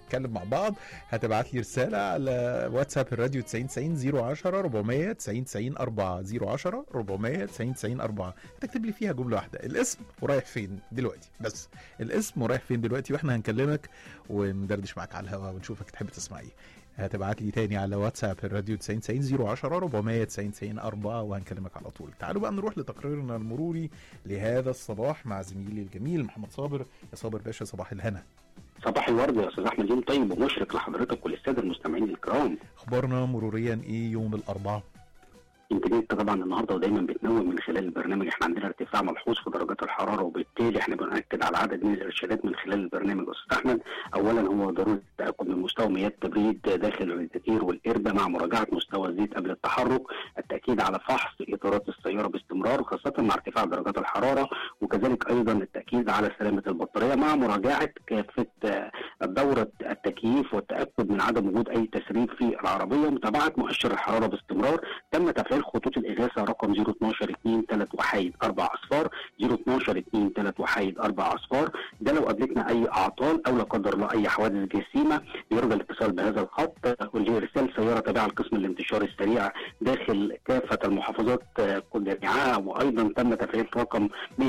نتكلم مع بعض هتبعت لي رساله على واتساب الراديو 90 90 010 400 90 90 4 010 400 90 90 4 هتكتب لي فيها جمله واحده الاسم ورايح فين دلوقتي بس الاسم ورايح فين دلوقتي واحنا هنكلمك وندردش معاك على الهواء ونشوفك تحب تسمع ايه هتبعت لي تاني على واتساب الراديو 90 90 010 400 90 90 4 وهنكلمك على طول تعالوا بقى نروح لتقريرنا المروري لهذا الصباح مع زميلي الجميل محمد صابر يا صابر باشا صباح الهنا صباح الورد يا استاذ احمد يوم طيب ومشرق لحضرتك وللساده المستمعين الكرام اخبارنا مروريا ايه يوم الاربعاء يمكن انت طبعا النهارده ودايما بتنوه من خلال البرنامج احنا عندنا ارتفاع ملحوظ في درجات الحراره وبالتالي احنا بنأكد على عدد من الارشادات من خلال البرنامج استاذ احمد اولا هو ضروره التاكد من مستوى مياه التبريد داخل الريزاتير والقربه مع مراجعه مستوى الزيت قبل التحرك التاكيد على فحص اطارات السياره باستمرار خاصه مع ارتفاع درجات الحراره وكذلك ايضا التاكيد على سلامه البطاريه مع مراجعه كافه آه، دوره التكييف والتاكد من عدم وجود اي تسريب في العربيه متابعه مؤشر الحراره باستمرار تم تفعيل خطوط الاغاثه رقم 012 2 3 وحيد 4 اصفار 012 2 3 وحيد 4 اصفار ده لو قابلتنا اي اعطال او لا قدر الله اي حوادث جسيمه يرجى الاتصال بهذا الخط لارسال سياره تابعه لقسم الانتشار السريع داخل كافه المحافظات آه، جميعها وايضا تم تفعيل رقم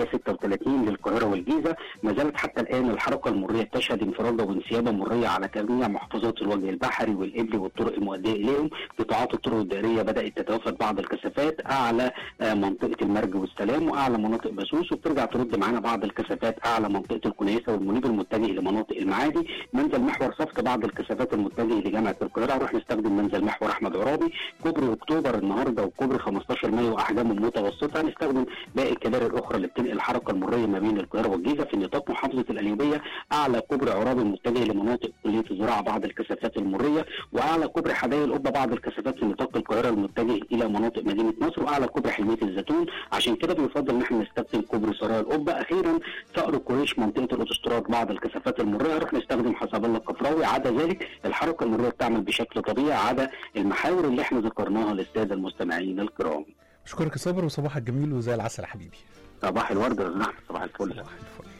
136 للقاهره والجيزه ما زالت حتى الان الحركه المريه تشهد انفراجه وانسيابه مريه على جميع محافظات الوجه البحري والابلي والطرق المؤديه اليهم قطاعات الطرق الدائريه بدات تتوافد بعض الكثافات اعلى آه، منطقه المرج والسلام واعلى مناطق بسوس وبترجع ترد معانا بعض الكثافات اعلى منطقه الكنيسه والمنيب المتجه لمناطق المعادي منزل محور صفت بعض الكثافات المتجه لجامعه القاهره نروح نستخدم منزل محور احمد عرابي كوبري اكتوبر النهارده وكوبري 15 مايو احجامه متوسطه هنستخدم باقي الكباري الاخرى اللي بتنقل الحركه المريه ما بين القاهره والجيزه في نطاق محافظه القليوبيه اعلى كوبري عرابي المتجه لمناطق كليه الزراعه بعض الكثافات المريه واعلى كوبري حدائق القبه بعض الكثافات في نطاق القاهره المتجه الى مناطق مدينه نصر واعلى كوبري حلميه الزيتون عشان كده بيفضل ان احنا نستخدم كوبري سرايا القبه اخيرا ثأر الكوريش منطقه الاوتوستراد بعض الكثافات المريه نروح نستخدم حسب الله القفراوي عدا ذلك الحركه المريه بتعمل بشكل طبيعي عدا المحاور اللي احنا ذكرناها للساده المستمعين الكرام اشكرك يا صابر وصباحك جميل وزي العسل يا حبيبي صباح الورد يا أستاذ أحمد، صباح الفل صباح الفل